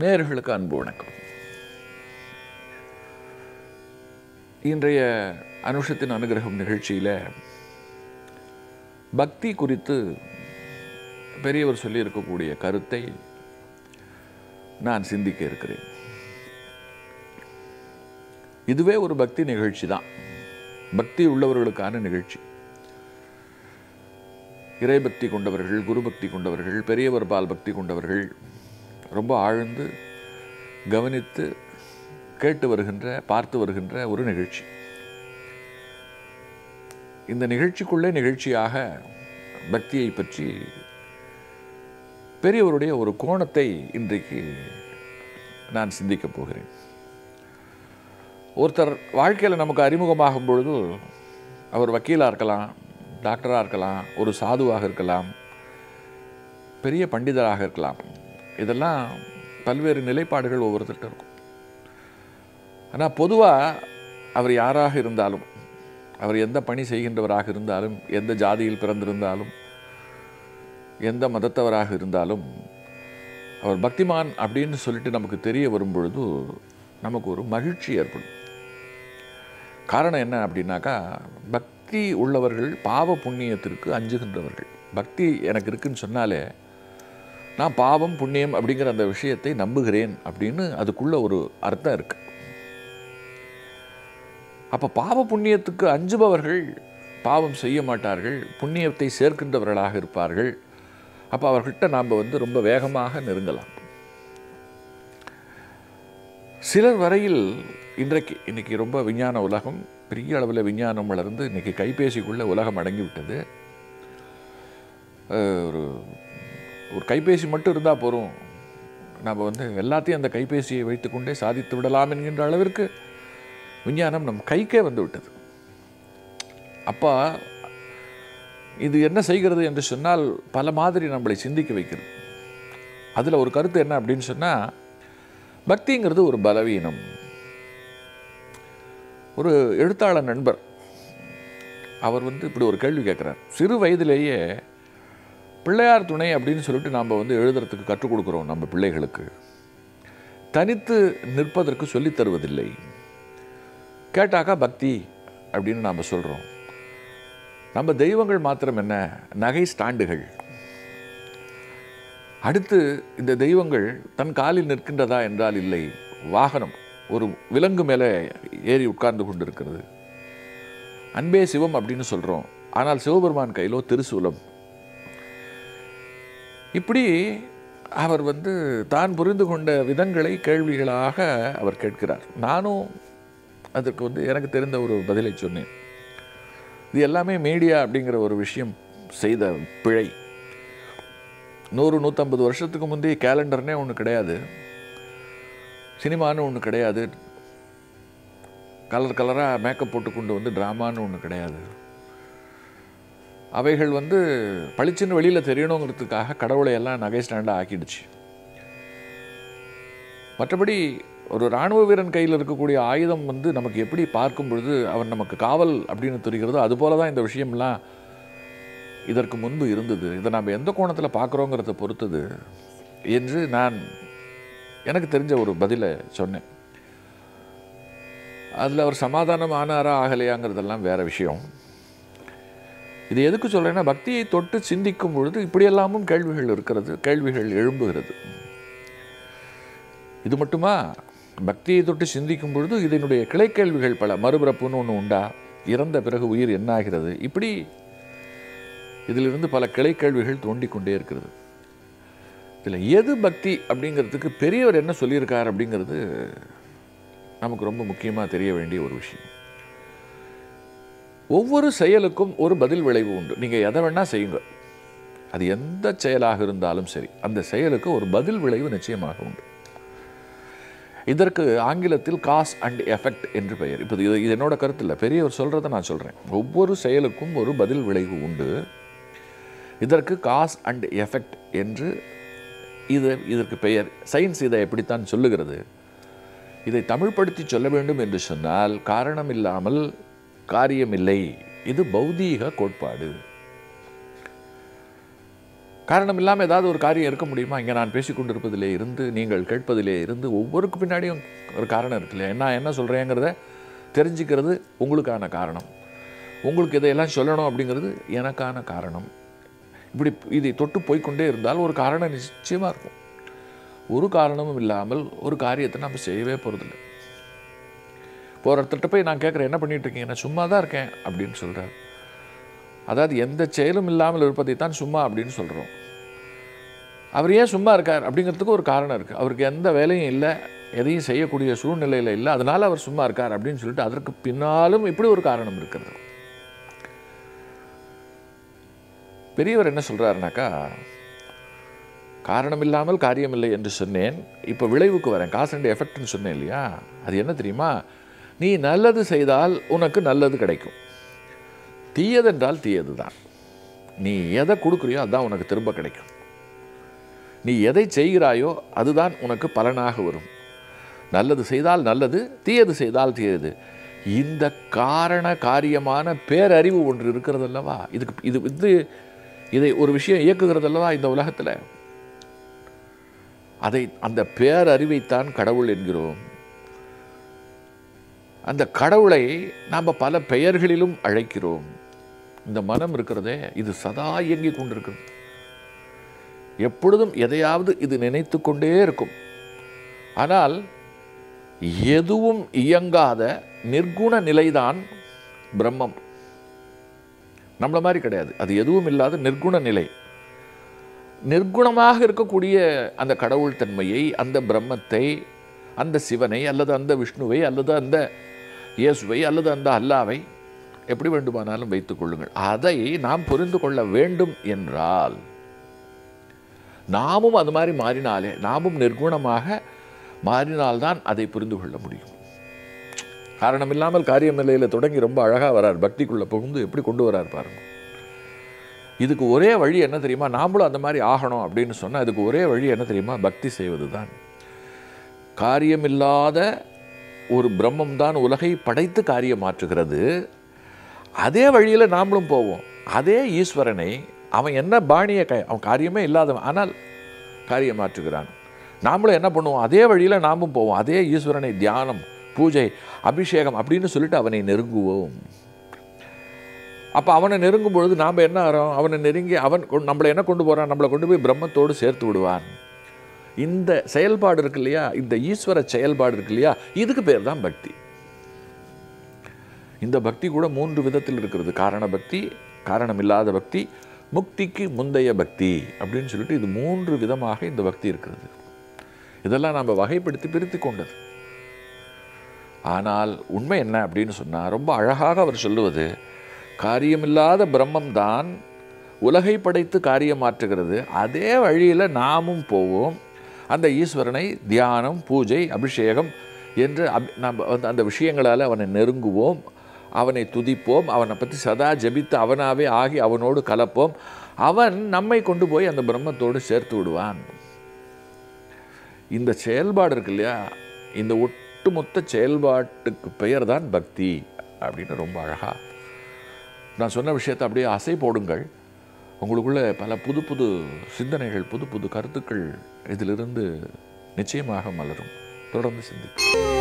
நேயர்களுக்கு அன்பு வணக்கம் இன்றைய அனுஷத்தின் அனுகிரகம் நிகழ்ச்சியில் பக்தி குறித்து பெரியவர் சொல்லியிருக்கக்கூடிய கருத்தை நான் சிந்திக்க இருக்கிறேன் இதுவே ஒரு பக்தி நிகழ்ச்சி தான் பக்தி உள்ளவர்களுக்கான நிகழ்ச்சி இறைபக்தி கொண்டவர்கள் குரு பக்தி கொண்டவர்கள் பெரியவர் பால் பக்தி கொண்டவர்கள் ரொம்ப ஆழ்ந்து கவனித்து கேட்டு வருகின்ற பார்த்து வருகின்ற ஒரு நிகழ்ச்சி இந்த நிகழ்ச்சிக்குள்ளே நிகழ்ச்சியாக பக்தியை பற்றி பெரியவருடைய ஒரு கோணத்தை இன்றைக்கு நான் சிந்திக்கப் போகிறேன் ஒருத்தர் வாழ்க்கையில் நமக்கு அறிமுகமாகும் பொழுது அவர் வக்கீலாக இருக்கலாம் டாக்டராக இருக்கலாம் ஒரு சாதுவாக இருக்கலாம் பெரிய பண்டிதராக இருக்கலாம் இதெல்லாம் பல்வேறு நிலைப்பாடுகள் ஒவ்வொருத்தர்கிட்ட இருக்கும் ஆனால் பொதுவாக அவர் யாராக இருந்தாலும் அவர் எந்த பணி செய்கின்றவராக இருந்தாலும் எந்த ஜாதியில் பிறந்திருந்தாலும் எந்த மதத்தவராக இருந்தாலும் அவர் பக்திமான் அப்படின்னு சொல்லிட்டு நமக்கு தெரிய வரும் பொழுது நமக்கு ஒரு மகிழ்ச்சி ஏற்படும் காரணம் என்ன அப்படின்னாக்கா பக்தி உள்ளவர்கள் பாவ புண்ணியத்திற்கு அஞ்சுகின்றவர்கள் பக்தி எனக்கு இருக்குன்னு சொன்னாலே நான் பாவம் புண்ணியம் அப்படிங்கிற அந்த விஷயத்தை நம்புகிறேன் அப்படின்னு அதுக்குள்ள ஒரு அர்த்தம் இருக்கு அப்போ பாவ புண்ணியத்துக்கு அஞ்சுபவர்கள் பாவம் செய்ய மாட்டார்கள் புண்ணியத்தை சேர்க்கின்றவர்களாக இருப்பார்கள் அப்போ அவர்கிட்ட நாம் வந்து ரொம்ப வேகமாக நெருங்கலாம் சிலர் வரையில் இன்றைக்கு இன்னைக்கு ரொம்ப விஞ்ஞான உலகம் பெரிய அளவில் விஞ்ஞானம் வளர்ந்து இன்னைக்கு கைபேசிக்குள்ளே உலகம் அடங்கிவிட்டது அஹ் ஒரு ஒரு கைபேசி மட்டும் இருந்தால் போதும் நம்ம வந்து எல்லாத்தையும் அந்த கைபேசியை வைத்துக்கொண்டே சாதித்து விடலாம் என்கின்ற அளவிற்கு விஞ்ஞானம் நம் கைக்கே வந்து விட்டது அப்போ இது என்ன செய்கிறது என்று சொன்னால் பல மாதிரி நம்மளை சிந்திக்க வைக்கிறது அதில் ஒரு கருத்து என்ன அப்படின்னு சொன்னால் பக்திங்கிறது ஒரு பலவீனம் ஒரு எழுத்தாளர் நண்பர் அவர் வந்து இப்படி ஒரு கேள்வி கேட்குறார் சிறு வயதிலேயே பிள்ளையார் துணை அப்படின்னு சொல்லிட்டு நாம் வந்து எழுதுறதுக்கு கற்றுக் கொடுக்குறோம் நம்ம பிள்ளைகளுக்கு தனித்து நிற்பதற்கு சொல்லித் தருவதில்லை கேட்டாக்கா பக்தி அப்படின்னு நாம் சொல்கிறோம் நம்ம தெய்வங்கள் மாத்திரம் என்ன நகை ஸ்டாண்டுகள் அடுத்து இந்த தெய்வங்கள் தன் காலில் நிற்கின்றதா என்றால் இல்லை வாகனம் ஒரு விலங்கு மேலே ஏறி உட்கார்ந்து கொண்டிருக்கிறது அன்பே சிவம் அப்படின்னு சொல்கிறோம் ஆனால் சிவபெருமான் கையிலோ திருசூலம் இப்படி அவர் வந்து தான் புரிந்து கொண்ட விதங்களை கேள்விகளாக அவர் கேட்கிறார் நானும் அதற்கு வந்து எனக்கு தெரிந்த ஒரு பதிலை சொன்னேன் இது எல்லாமே மீடியா அப்படிங்கிற ஒரு விஷயம் செய்த பிழை நூறு நூற்றம்பது வருஷத்துக்கு முந்தைய கேலண்டர்னே ஒன்று கிடையாது சினிமான்னு ஒன்று கிடையாது கலர் கலராக மேக்கப் போட்டு கொண்டு வந்து ட்ராமான்னு ஒன்று கிடையாது அவைகள் வந்து பளிச்சுன்னு வெளியில் தெரியணுங்கிறதுக்காக கடவுளை எல்லாம் நகை ஸ்டாண்டாக ஆக்கிடுச்சு மற்றபடி ஒரு இராணுவ வீரன் கையில் இருக்கக்கூடிய ஆயுதம் வந்து நமக்கு எப்படி பார்க்கும் பொழுது அவன் நமக்கு காவல் அப்படின்னு தெரிகிறதோ அதுபோல தான் இந்த விஷயம்லாம் இதற்கு முன்பு இருந்தது இதை நாம் எந்த கோணத்தில் பார்க்குறோங்கிறத பொறுத்தது என்று நான் எனக்கு தெரிஞ்ச ஒரு பதிலை சொன்னேன் அதில் அவர் சமாதானம் ஆனாரா ஆகலையாங்கிறதெல்லாம் வேற விஷயம் இது எதுக்கு சொல்கிறேன்னா பக்தியை தொட்டு சிந்திக்கும் பொழுது இப்படியெல்லாமும் கேள்விகள் இருக்கிறது கேள்விகள் எழும்புகிறது இது மட்டுமா பக்தியை தொட்டு சிந்திக்கும் பொழுது இதனுடைய கிளைக்கேள்விகள் பல மறுபிறப்புன்னு ஒன்று உண்டா இறந்த பிறகு உயிர் என்னாகிறது இப்படி இதிலிருந்து பல கிளைக்கேள்விகள் தோண்டிக்கொண்டே இருக்கிறது இதில் எது பக்தி அப்படிங்கிறதுக்கு பெரியவர் என்ன சொல்லியிருக்கார் அப்படிங்கிறது நமக்கு ரொம்ப முக்கியமாக தெரிய வேண்டிய ஒரு விஷயம் ஒவ்வொரு செயலுக்கும் ஒரு பதில் விளைவு உண்டு நீங்கள் எதை வேணால் செய்யுங்க அது எந்த செயலாக இருந்தாலும் சரி அந்த செயலுக்கு ஒரு பதில் விளைவு நிச்சயமாக உண்டு இதற்கு ஆங்கிலத்தில் காஸ் அண்ட் எஃபெக்ட் என்று பெயர் இப்போ இது இது என்னோட கருத்து இல்லை பெரியவர் சொல்கிறத நான் சொல்கிறேன் ஒவ்வொரு செயலுக்கும் ஒரு பதில் விளைவு உண்டு இதற்கு காஸ் அண்ட் எஃபெக்ட் என்று இது இதற்கு பெயர் சயின்ஸ் இதை எப்படித்தான் சொல்லுகிறது இதை தமிழ்படுத்தி சொல்ல வேண்டும் என்று சொன்னால் காரணம் இல்லாமல் காரியமில்லை இது பௌதீக கோட்பாடு காரணம் இல்லாமல் ஏதாவது ஒரு காரியம் இருக்க முடியுமா இங்கே நான் பேசி கொண்டிருப்பதிலே இருந்து நீங்கள் கேட்பதிலே இருந்து ஒவ்வொருக்கு பின்னாடியும் ஒரு காரணம் இருக்கு இல்லையா நான் என்ன சொல்கிறேங்கிறத தெரிஞ்சுக்கிறது உங்களுக்கான காரணம் உங்களுக்கு இதையெல்லாம் சொல்லணும் அப்படிங்கிறது எனக்கான காரணம் இப்படி இதை தொட்டு போய்க்கொண்டே இருந்தால் ஒரு காரணம் நிச்சயமாக இருக்கும் ஒரு காரணமும் இல்லாமல் ஒரு காரியத்தை நம்ம செய்யவே போகிறதில்ல போகிற இடத்துட்ட போய் நான் கேட்குறேன் என்ன பண்ணிட்டு இருக்கீங்க நான் சும்மா தான் இருக்கேன் அப்படின்னு சொல்கிறார் அதாவது எந்த செயலும் இல்லாமல் இருப்பதை தான் சும்மா அப்படின்னு சொல்கிறோம் அவர் ஏன் சும்மா இருக்கார் அப்படிங்கிறதுக்கு ஒரு காரணம் இருக்குது அவருக்கு எந்த வேலையும் இல்லை எதையும் செய்யக்கூடிய சூழ்நிலையில் இல்லை அதனால் அவர் சும்மா இருக்கார் அப்படின்னு சொல்லிட்டு அதற்கு பின்னாலும் இப்படி ஒரு காரணம் இருக்கிறது பெரியவர் என்ன சொல்கிறாருனாக்கா காரணம் இல்லாமல் காரியம் இல்லை என்று சொன்னேன் இப்போ விளைவுக்கு வரேன் காசு அண்ட் எஃபெக்ட்னு சொன்னேன் இல்லையா அது என்ன தெரியுமா நீ நல்லது செய்தால் உனக்கு நல்லது கிடைக்கும் தீயதென்றால் தீயது தான் நீ எதை கொடுக்குறியோ அதுதான் உனக்கு திரும்ப கிடைக்கும் நீ எதை செய்கிறாயோ அதுதான் உனக்கு பலனாக வரும் நல்லது செய்தால் நல்லது தீயது செய்தால் தீயது இந்த காரண காரியமான பேரறிவு ஒன்று இருக்கிறது அல்லவா இதுக்கு இது இது இதை ஒரு விஷயம் இயக்குகிறது அல்லவா இந்த உலகத்தில் அதை அந்த பேரறிவைத்தான் கடவுள் என்கிறோம் அந்த கடவுளை நாம் பல பெயர்களிலும் அழைக்கிறோம் இந்த மனம் இருக்கிறதே இது சதா இயங்கிக் கொண்டிருக்கிறது எப்பொழுதும் எதையாவது இது நினைத்து கொண்டே இருக்கும் ஆனால் எதுவும் இயங்காத நிர்குண நிலைதான் பிரம்மம் நம்மள மாதிரி கிடையாது அது எதுவும் இல்லாத நிர்குண நிலை நிர்குணமாக இருக்கக்கூடிய அந்த கடவுள் தன்மையை அந்த பிரம்மத்தை அந்த சிவனை அல்லது அந்த விஷ்ணுவை அல்லது அந்த இயேசுவை அல்லது அந்த அல்லாவை எப்படி வேண்டுமானாலும் வைத்துக் கொள்ளுங்கள் அதை நாம் புரிந்து கொள்ள வேண்டும் என்றால் நாமும் அது மாதிரி மாறினாலே நாமும் நிர்குணமாக மாறினால்தான் அதை புரிந்து கொள்ள முடியும் காரணம் இல்லாமல் காரியம் நிலையில் தொடங்கி ரொம்ப அழகாக வரார் பக்திக்குள்ளே புகுந்து எப்படி கொண்டு வரார் பாருங்க இதுக்கு ஒரே வழி என்ன தெரியுமா நாமளும் அந்த மாதிரி ஆகணும் அப்படின்னு சொன்னால் அதுக்கு ஒரே வழி என்ன தெரியுமா பக்தி செய்வது தான் காரியமில்லாத ஒரு பிரம்மம் தான் உலகை படைத்து காரியம் மாற்றுகிறது அதே வழியில் நாமளும் போவோம் அதே ஈஸ்வரனை அவன் என்ன பாணியை க அவன் காரியமே இல்லாதவன் ஆனால் காரியம் மாற்றுகிறான் நாமளும் என்ன பண்ணுவோம் அதே வழியில் நாமும் போவோம் அதே ஈஸ்வரனை தியானம் பூஜை அபிஷேகம் அப்படின்னு சொல்லிட்டு அவனை நெருங்குவோம் அப்போ அவனை நெருங்கும் பொழுது நாம் என்ன ஆகிறோம் அவனை நெருங்கி அவன் கொண்டு- நம்மளை என்ன கொண்டு போகிறான் நம்மளை கொண்டு போய் பிரம்மத்தோடு சேர்த்து விடுவான் இந்த செயல்பாடு இருக்கு இல்லையா இந்த ஈஸ்வர செயல்பாடு இருக்கு இல்லையா இதுக்கு பேர் தான் பக்தி இந்த பக்தி கூட மூன்று விதத்தில் இருக்கிறது காரண பக்தி காரணமில்லாத பக்தி முக்திக்கு முந்தைய பக்தி அப்படின்னு சொல்லிட்டு இது மூன்று விதமாக இந்த பக்தி இருக்கிறது இதெல்லாம் நம்ம வகைப்படுத்தி பிரித்து கொண்டது ஆனால் உண்மை என்ன அப்படின்னு சொன்னால் ரொம்ப அழகாக அவர் சொல்லுவது காரியமில்லாத பிரம்மம் தான் உலகை படைத்து காரியம் மாற்றுகிறது அதே வழியில் நாமும் போவோம் அந்த ஈஸ்வரனை தியானம் பூஜை அபிஷேகம் என்று அபி நம்ம வந்து அந்த விஷயங்களால் அவனை நெருங்குவோம் அவனை துதிப்போம் அவனை பற்றி சதா ஜெபித்து அவனாவே ஆகி அவனோடு கலப்போம் அவன் நம்மை கொண்டு போய் அந்த பிரம்மத்தோடு சேர்த்து விடுவான் இந்த செயல்பாடு இருக்கு இல்லையா இந்த ஒட்டுமொத்த செயல்பாட்டுக்கு பெயர் தான் பக்தி அப்படின்னு ரொம்ப அழகா நான் சொன்ன விஷயத்தை அப்படியே அசை போடுங்கள் உங்களுக்குள்ள பல புது புது சிந்தனைகள் புது புது கருத்துக்கள் இதிலிருந்து நிச்சயமாக மலரும் தொடர்ந்து சிந்திக்கும்